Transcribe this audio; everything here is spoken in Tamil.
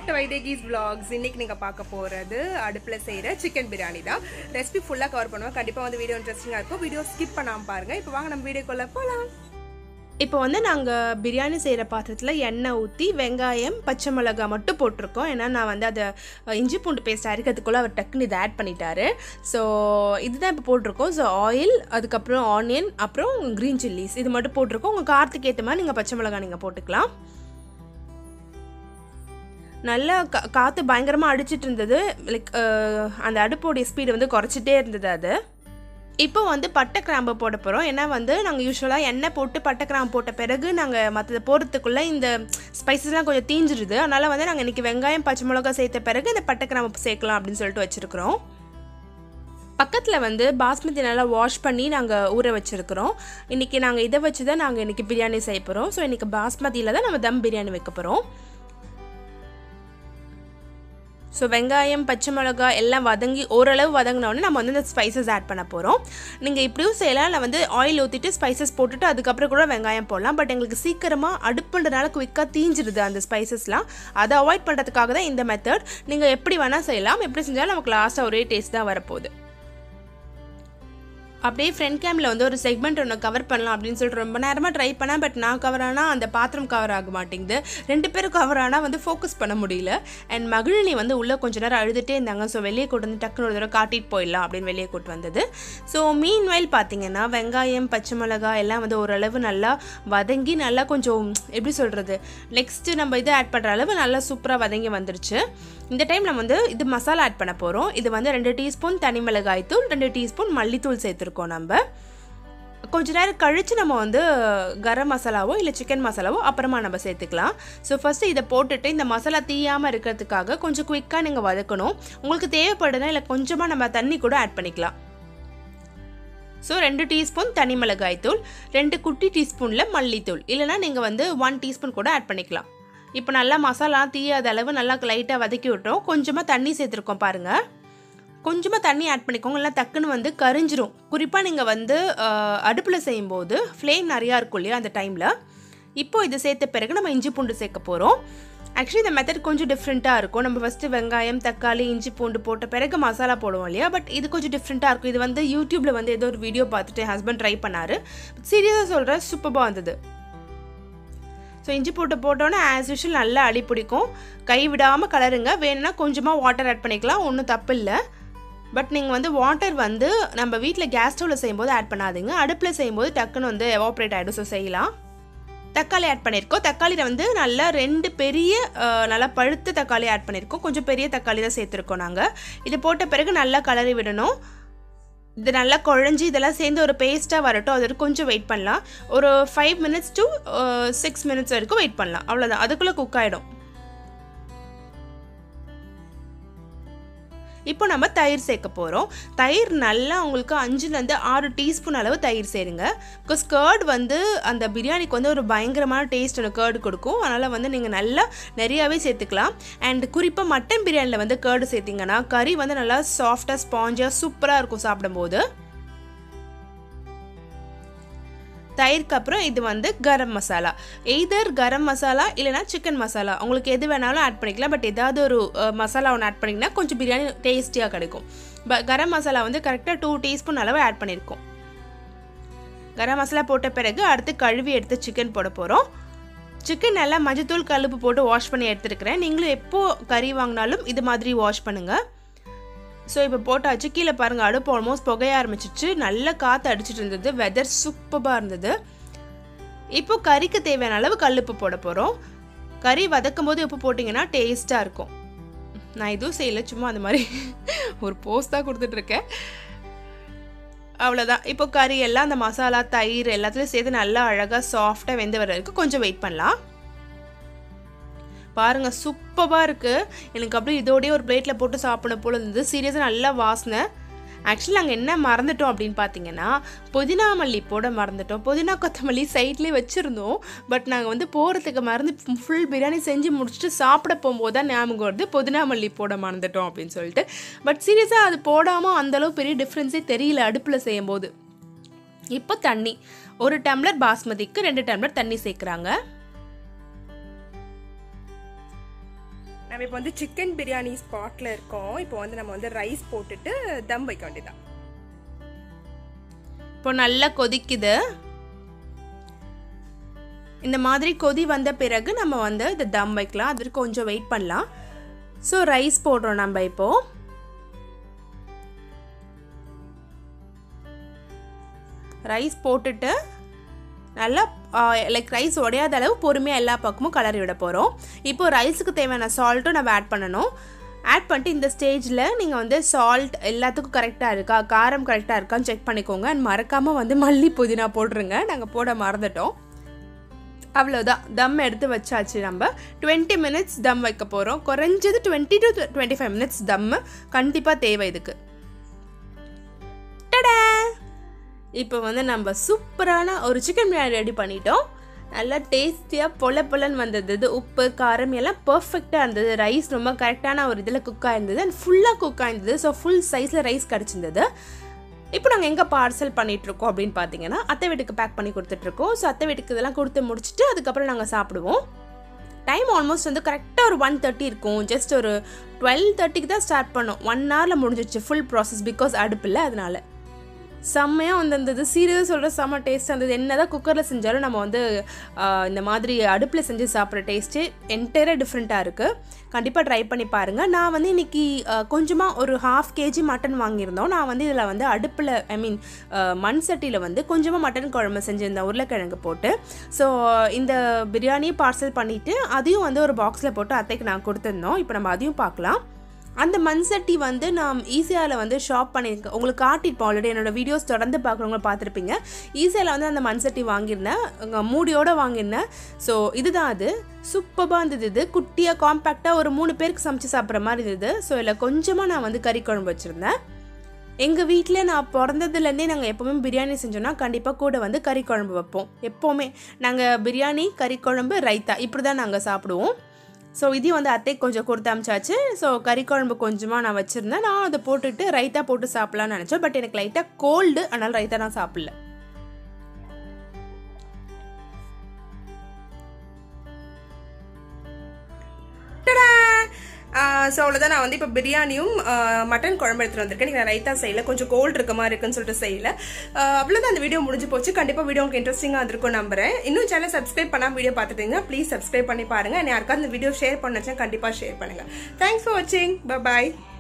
வெல்கம் டு வைதேகிஸ் vlogs இன்னைக்கு நீங்கள் பார்க்க போகிறது அடுப்பில் செய்கிற சிக்கன் பிரியாணி தான் ரெசிபி ஃபுல்லாக கவர் பண்ணுவோம் கண்டிப்பாக வந்து வீடியோ இன்ட்ரெஸ்டிங்காக இருக்கும் வீடியோ ஸ்கிப் பண்ணாமல் பாருங்கள் இப்போ வாங்க நம்ம வீடியோக்குள்ளே போகலாம் இப்போ வந்து நாங்கள் பிரியாணி செய்கிற பாத்திரத்தில் எண்ணெய் ஊற்றி வெங்காயம் பச்சை மிளகாய் மட்டும் போட்டிருக்கோம் ஏன்னா நான் வந்து அதை அஹ், இஞ்சி பூண்டு பேஸ்ட் அரைக்கிறதுக்குள்ளே அவர் டக்குன்னு இதை ஆட் பண்ணிட்டாரு ஸோ இதுதான் இப்போ போட்டிருக்கோம் ஸோ ஆயில் அதுக்கப்புறம் ஆனியன் அப்புறம் க்ரீன் சில்லிஸ் இது மட்டும் போட்டிருக்கோம் உங்கள் காரத்துக்கு ஏற்ற மாதிரி நீங்கள் பச்சை மிளகாய் நீங்கள் போட்டுக்கலாம் நல்லா கா காற்று பயங்கரமாக அடிச்சிட்டு இருந்தது லைக் அந்த அடுப்போடைய ஸ்பீடு வந்து குறைச்சிட்டே இருந்தது அது இப்போ வந்து பட்டை கிராம்பு போட போகிறோம் ஏன்னா வந்து நாங்கள் யூஸ்வலாக எண்ணெய் போட்டு பட்டை கிராம்பு போட்ட பிறகு நாங்கள் மற்றதை போடுறதுக்குள்ளே இந்த ஸ்பைசஸ்லாம் கொஞ்சம் தீஞ்சிருது அதனால் வந்து நாங்கள் இன்றைக்கி வெங்காயம் பச்சை மிளகாய் சேர்த்த பிறகு இந்த பட்டை கிராம்பு சேர்க்கலாம் அப்படின்னு சொல்லிட்டு வச்சுருக்குறோம் பக்கத்தில் வந்து பாஸ்மதி நல்லா வாஷ் பண்ணி நாங்கள் ஊற வச்சுருக்குறோம் இன்றைக்கி நாங்கள் இதை வச்சு தான் நாங்கள் இன்றைக்கி பிரியாணி செய்ய போகிறோம் ஸோ இன்றைக்கி பாஸ்மதியில் தான் நம்ம தம் பிரியாணி வைக்க போகிறோம் ஸோ வெங்காயம் பச்சை மிளகாய் எல்லாம் வதங்கி ஓரளவு வதங்கினோடனே நம்ம வந்து இந்த ஸ்பைசஸ் ஆட் பண்ண போகிறோம் நீங்கள் இப்படியும் செய்யலாம் இல்லை வந்து ஆயில் ஊற்றிட்டு ஸ்பைசஸ் போட்டுட்டு அதுக்கப்புறம் கூட வெங்காயம் போடலாம் பட் எங்களுக்கு சீக்கிரமாக அடுப்புன்றனால குவிக்காக தீஞ்சிருது அந்த ஸ்பைசஸ்லாம் அதை அவாய்ட் பண்ணுறதுக்காக தான் இந்த மெத்தட் நீங்கள் எப்படி வேணால் செய்யலாம் எப்படி செஞ்சாலும் நமக்கு லாஸ்ட்டாக ஒரே டேஸ்ட் தான் வரப்போகுது அப்படியே ஃப்ரண்ட் கேமில் வந்து ஒரு செக்மெண்ட் ஒன்று கவர் பண்ணலாம் அப்படின்னு சொல்லிட்டு ரொம்ப நேரமாக ட்ரை பண்ணேன் பட் நான் கவர் ஆனால் அந்த பாத்திரம் கவர் ஆக மாட்டேங்குது ரெண்டு பேரும் கவர் ஆனால் வந்து ஃபோக்கஸ் பண்ண முடியல அண்ட் மகிழினி வந்து உள்ளே கொஞ்ச நேரம் அழுதுகிட்டே இருந்தாங்க ஸோ வெளியே கூட்டு வந்து டக்குனு ஒரு தடவை காட்டிட்டு போயிடலாம் அப்படின்னு வெளியே கூட்டு வந்தது ஸோ மீன் வயல் பார்த்தீங்கன்னா வெங்காயம் பச்சை மிளகாய் எல்லாம் வந்து ஓரளவு நல்லா வதங்கி நல்லா கொஞ்சம் எப்படி சொல்கிறது நெக்ஸ்ட்டு நம்ம இது ஆட் பண்ணுற அளவு நல்லா சூப்பராக வதங்கி வந்துருச்சு இந்த டைம் நம்ம வந்து இது மசாலா ஆட் பண்ண போகிறோம் இது வந்து ரெண்டு டீஸ்பூன் தனி மிளகாய் தூள் ரெண்டு டீஸ்பூன் மல்லித்தூள் சேர்த்துருக்கோம் நம்ம கொஞ்ச நேரம் கழித்து நம்ம வந்து கரம் மசாலாவோ இல்லை சிக்கன் மசாலாவோ அப்புறமா நம்ம சேர்த்துக்கலாம் ஸோ ஃபஸ்ட்டு இதை போட்டுட்டு இந்த மசாலா தீயாமல் இருக்கிறதுக்காக கொஞ்சம் குயிக்காக நீங்கள் வதக்கணும் உங்களுக்கு தேவைப்படுதுன்னா இல்லை கொஞ்சமாக நம்ம தண்ணி கூட ஆட் பண்ணிக்கலாம் ஸோ ரெண்டு டீஸ்பூன் தனி மிளகாய் தூள் ரெண்டு குட்டி டீஸ்பூனில் மல்லித்தூள் இல்லைனா நீங்கள் வந்து ஒன் டீஸ்பூன் கூட ஆட் பண்ணிக்கலாம் இப்போ நல்லா மசாலா தீயாத அளவு நல்லா லைட்டாக வதக்கி விட்டோம் கொஞ்சமாக தண்ணி சேர்த்துருக்கோம் பாருங்கள் கொஞ்சமாக தண்ணி ஆட் பண்ணிக்கோங்க இல்லை டக்குன்னு வந்து கரிஞ்சிரும் குறிப்பாக நீங்கள் வந்து அடுப்பில் செய்யும்போது ஃப்ளேம் நிறையா இருக்கும் இல்லையா அந்த டைமில் இப்போ இது சேர்த்த பிறகு நம்ம இஞ்சி பூண்டு சேர்க்க போகிறோம் ஆக்சுவலி இந்த மெத்தட் கொஞ்சம் டிஃப்ரெண்ட்டாக இருக்கும் நம்ம ஃபஸ்ட்டு வெங்காயம் தக்காளி இஞ்சி பூண்டு போட்ட பிறகு மசாலா போடுவோம் இல்லையா பட் இது கொஞ்சம் டிஃப்ரெண்ட்டாக இருக்கும் இது வந்து யூடியூப்பில் வந்து ஏதோ ஒரு வீடியோ பார்த்துட்டு என் ஹஸ்பண்ட் ட்ரை பண்ணார் சீரியஸாக சொல்கிறேன் சூப்பராக வந்தது ஸோ இஞ்சி போட்டு போட்டோன்னே ஆஸ் யூஷுவல் நல்லா அடி பிடிக்கும் கை விடாமல் கலருங்க வேணும்னா கொஞ்சமாக வாட்டர் ஆட் பண்ணிக்கலாம் ஒன்றும் தப்பு இல்லை பட் நீங்கள் வந்து வாட்டர் வந்து நம்ம வீட்டில் கேஸ் ஸ்டவ்வில் செய்யும்போது ஆட் பண்ணாதீங்க அடுப்பில் செய்யும்போது டக்குன்னு வந்து எவாப்ரேட் ஆகிடும் ஸோ செய்யலாம் தக்காளி ஆட் பண்ணியிருக்கோம் தக்காளியில் வந்து நல்லா ரெண்டு பெரிய அஹ், நல்லா பழுத்த தக்காளி ஆட் பண்ணியிருக்கோம் கொஞ்சம் பெரிய தக்காளி தான் சேர்த்துருக்கோம் நாங்கள் இது போட்ட பிறகு நல்லா கலரி விடணும் இது நல்லா குழஞ்சி இதெல்லாம் சேர்ந்து ஒரு பேஸ்ட்டாக வரட்டும் அது வரைக்கும் கொஞ்சம் வெயிட் பண்ணலாம் ஒரு five minutes to six minutes வரைக்கும் வெயிட் பண்ணலாம் அவ்வளோதான் அதுக்குள்ளே குக் ஆகிடும் இப்போ நம்ம தயிர் சேர்க்க போகிறோம் தயிர் நல்லா உங்களுக்கு அஞ்சுலேருந்து ஆறு டீஸ்பூன் அளவு தயிர் சேருங்க பிகாஸ் கர்ட் வந்து அந்த பிரியாணிக்கு வந்து ஒரு பயங்கரமான டேஸ்ட் அந்த கர்டு கொடுக்கும் அதனால் வந்து நீங்கள் நல்லா நிறையாவே சேர்த்துக்கலாம் அண்ட் குறிப்பாக மட்டன் பிரியாணியில் வந்து கர்டு சேர்த்திங்கன்னா கறி வந்து நல்லா சாஃப்டாக ஸ்பாஞ்சாக சூப்பராக இருக்கும் சாப்பிடும்போது தயிருக்கு அப்புறம் இது வந்து கரம் மசாலா எய்தர் கரம் மசாலா இல்லைனா சிக்கன் மசாலா உங்களுக்கு எது வேணாலும் ஆட் பண்ணிக்கலாம் பட் ஏதாவது ஒரு அஹ், மசாலா ஒன்று ஆட் பண்ணிங்கன்னா கொஞ்சம் பிரியாணி டேஸ்டியாக கிடைக்கும் ப கரம் மசாலா வந்து கரெக்டாக டூ டீஸ்பூன் அளவு ஆட் பண்ணியிருக்கோம் கரம் மசாலா போட்ட பிறகு அடுத்து கழுவி எடுத்து சிக்கன் போட போகிறோம் சிக்கன் நல்லா மஞ்சத்தூள் கழுப்பு போட்டு வாஷ் பண்ணி எடுத்துருக்கிறேன் நீங்களும் எப்போ கறி வாங்கினாலும் இது மாதிரி வாஷ் பண்ணுங்கள் ஸோ இப்போ போட்டாச்சு கீழே பாருங்கள் அடுப்பு ஆல்மோஸ்ட் புகைய ஆரம்பிச்சிச்சு நல்ல காற்று அடிச்சிட்டு இருந்தது வெதர் சூப்பராக இருந்தது இப்போ கறிக்கு தேவையான அளவு கல்லுப்பு போட போகிறோம் கறி வதக்கும் போது உப்பு போட்டிங்கன்னா டேஸ்ட்டாக இருக்கும் நான் எதுவும் செய்யலை சும்மா அந்த மாதிரி ஒரு போஸ்ட் தான் கொடுத்துட்ருக்கேன் அவ்வளோதான் இப்போ கறி எல்லாம் அந்த மசாலா தயிர் எல்லாத்துலேயும் சேர்த்து நல்லா அழகாக சாஃப்டாக வெந்து வர வரைக்கும் கொஞ்சம் வெயிட் பண்ணலாம் பாருங்க சூப்பராக இருக்குது எனக்கு அப்படியே இதோடய ஒரு பிளேட்டில் போட்டு சாப்பிட போல இருந்தது சீரியஸாக நல்லா வாசனை ஆக்சுவலி நாங்கள் என்ன மறந்துட்டோம் அப்படின்னு பார்த்தீங்கன்னா புதினா மல்லி போட மறந்துட்டோம் புதினா கொத்தமல்லி சைட்லேயே வச்சுருந்தோம் பட் நாங்கள் வந்து போகிறதுக்கு மறந்து ஃபுல் பிரியாணி செஞ்சு முடிச்சுட்டு சாப்பிட போகும்போது தான் ஞாபகம் வருது புதினா மல்லி போட மறந்துட்டோம் அப்படின்னு சொல்லிட்டு பட் சீரியஸாக அது போடாமல் அந்தளவு பெரிய டிஃப்ரென்ஸே தெரியல அடுப்பில் செய்யும்போது இப்போ தண்ணி ஒரு டம்ளர் பாஸ்மதிக்கு ரெண்டு டம்ளர் தண்ணி சேர்க்குறாங்க நம்ம இப்போ வந்து சிக்கன் பிரியாணி ஸ்பாட்டில் இருக்கோம் இப்போ வந்து நம்ம வந்து ரைஸ் போட்டுட்டு தம் வைக்க வேண்டியதான் இப்போ நல்லா கொதிக்குது இந்த மாதிரி கொதி வந்த பிறகு நம்ம வந்து இந்த தம் வைக்கலாம் அதுக்கு கொஞ்சம் வெயிட் பண்ணலாம் ஸோ ரைஸ் போடுறோம் நம்ம இப்போ ரைஸ் போட்டுட்டு நல்லா லைக் ரைஸ் உடையாத அளவு பொறுமையாக எல்லா பக்கமும் கலரி விட போகிறோம் இப்போ ரைஸுக்கு தேவையான சால்ட்டும் நம்ம ஆட் பண்ணணும் ஆட் பண்ணிட்டு இந்த ஸ்டேஜில் நீங்கள் வந்து சால்ட் எல்லாத்துக்கும் கரெக்டாக இருக்கா காரம் கரெக்டாக இருக்கான்னு செக் பண்ணிக்கோங்க அண்ட் மறக்காமல் வந்து மல்லி புதினா போட்டுருங்க நாங்கள் போட மறந்துட்டோம் அவ்வளோதான் தம் எடுத்து வச்சாச்சு நம்ம டுவெண்ட்டி மினிட்ஸ் தம் வைக்க போகிறோம் குறைஞ்சது twenty to twenty five minutes dum கண்டிப்பாக தேவை இதுக்கு டடா இப்போ வந்து நம்ம சூப்பரான ஒரு சிக்கன் பிரியாணி ரெடி பண்ணிட்டோம் நல்லா டேஸ்டியாக பொல பொலன்னு வந்தது இது உப்பு காரம் எல்லாம் பர்ஃபெக்டாக இருந்தது ரைஸ் ரொம்ப கரெக்டான ஒரு இதில் குக் ஆயிருந்தது அண்ட் ஃபுல்லாக குக் ஆயிருந்தது ஸோ ஃபுல் சைஸில் ரைஸ் கிடச்சிருந்தது இப்போ நாங்கள் எங்கே பார்சல் பண்ணிகிட்ருக்கோம் அப்படின்னு பார்த்தீங்கன்னா அத்தை வீட்டுக்கு பேக் பண்ணி கொடுத்துட்ருக்கோம் ஸோ அத்தை வீட்டுக்கு இதெல்லாம் கொடுத்து முடிச்சுட்டு அதுக்கப்புறம் நாங்கள் சாப்பிடுவோம் டைம் ஆல்மோஸ்ட் வந்து கரெக்டாக ஒரு ஒன் தேர்ட்டி இருக்கும் ஜஸ்ட் ஒரு டுவெல் தேர்ட்டிக்கு தான் ஸ்டார்ட் பண்ணோம் ஒன் ஹவரில் முடிஞ்சிச்சு ஃபுல் ப்ராசஸ் பிகாஸ் அடுப்பில் அதனால செம்மையாக வந்து இருந்தது சீரியஸ் சொல்கிற செம்ம டேஸ்ட் இருந்தது என்ன தான் குக்கரில் செஞ்சாலும் நம்ம வந்து ஆஹ், இந்த மாதிரி அடுப்பில் செஞ்சு சாப்பிட்ற டேஸ்ட்டு என்டையராக டிஃப்ரெண்ட்டாக இருக்குது கண்டிப்பாக ட்ரை பண்ணி பாருங்கள் நான் வந்து இன்றைக்கி கொஞ்சமாக ஒரு ஹாஃப் கேஜி மட்டன் வாங்கியிருந்தோம் நான் வந்து இதில் வந்து அடுப்பில் ஐ மீன் மண் சட்டியில் வந்து கொஞ்சமாக மட்டன் குழம்பு செஞ்சுருந்தேன் உருளைக்கிழங்கு போட்டு ஸோ இந்த பிரியாணியை பார்சல் பண்ணிவிட்டு அதையும் வந்து ஒரு பாக்ஸில் போட்டு அத்தைக்கு நான் கொடுத்துருந்தோம் இப்போ நம்ம அதையும் பார்க்கலாம் அந்த மண் சட்டி வந்து நான் ஈஸியாவில் வந்து ஷாப் பண்ணியிருக்கேன் உங்களுக்கு காட்டியிருப்போம் ஆல்ரெடி என்னோட வீடியோஸ் தொடர்ந்து பார்க்குறவங்க பார்த்துருப்பீங்க ஈஸியாவில் வந்து அந்த மண் சட்டி வாங்கியிருந்தேன் அங்க மூடியோட வாங்கியிருந்தேன் ஸோ இதுதான் அது சூப்பராக இருந்தது இது குட்டியாக காம்பேக்டாக ஒரு மூணு பேருக்கு சமைச்சு சாப்பிட்ற மாதிரி இருந்தது ஸோ இதில் கொஞ்சமாக நான் வந்து கறி குழம்பு வச்சுருந்தேன் எங்கள் வீட்டில் நான் பிறந்ததுலேருந்தே நாங்கள் எப்போவுமே பிரியாணி செஞ்சோன்னா கண்டிப்பாக கூட வந்து கறி குழம்பு வைப்போம் எப்போவுமே நாங்கள் பிரியாணி கறி குழம்பு ரைத்தா இப்படி தான் நாங்கள் சாப்பிடுவோம் ஸோ இதையும் வந்து அத்தை கொஞ்சம் கொடுத்து அமிச்சாச்சு ஸோ கறி குழம்பு கொஞ்சமாக நான் வச்சுருந்தேன் நான் அதை போட்டுட்டு ரைத்தா போட்டு சாப்பிட்லான்னு நினச்சேன் பட் எனக்கு லைட்டாக கோல்டு அதனால் ரைத்தா நான் சாப்பிடல ஸோ அவ்வளோதான் நான் வந்து இப்போ பிரியாணியும் ஆஹ், மட்டன் குழம்பு எடுத்துட்டு வந்திருக்கேன் நீங்கள் ரைத்தா செய்யல கொஞ்சம் கோல்டு இருக்க மாதிரி இருக்குன்னு சொல்லிட்டு செய்யல ஆஹ், அவ்வளோதான் அந்த வீடியோ முடிஞ்சு போச்சு கண்டிப்பாக வீடியோ உங்களுக்கு இன்ட்ரெஸ்டிங்காக இருக்கும் நம்புறேன் இன்னும் சேனல் சப்ஸ்கிரைப் பண்ணாமல் வீடியோ பார்த்துட்டீங்க ப்ளீஸ் சப்ஸ்கிரைப் பண்ணி பாருங்க யாருக்காவது இந்த வீடியோ ஷேர் பண்ணச்சா கண்டிப்பாக ஷேர் பண்ணுங்க தேங்க்ஸ் ஃபார் வாட்சிங் பாய்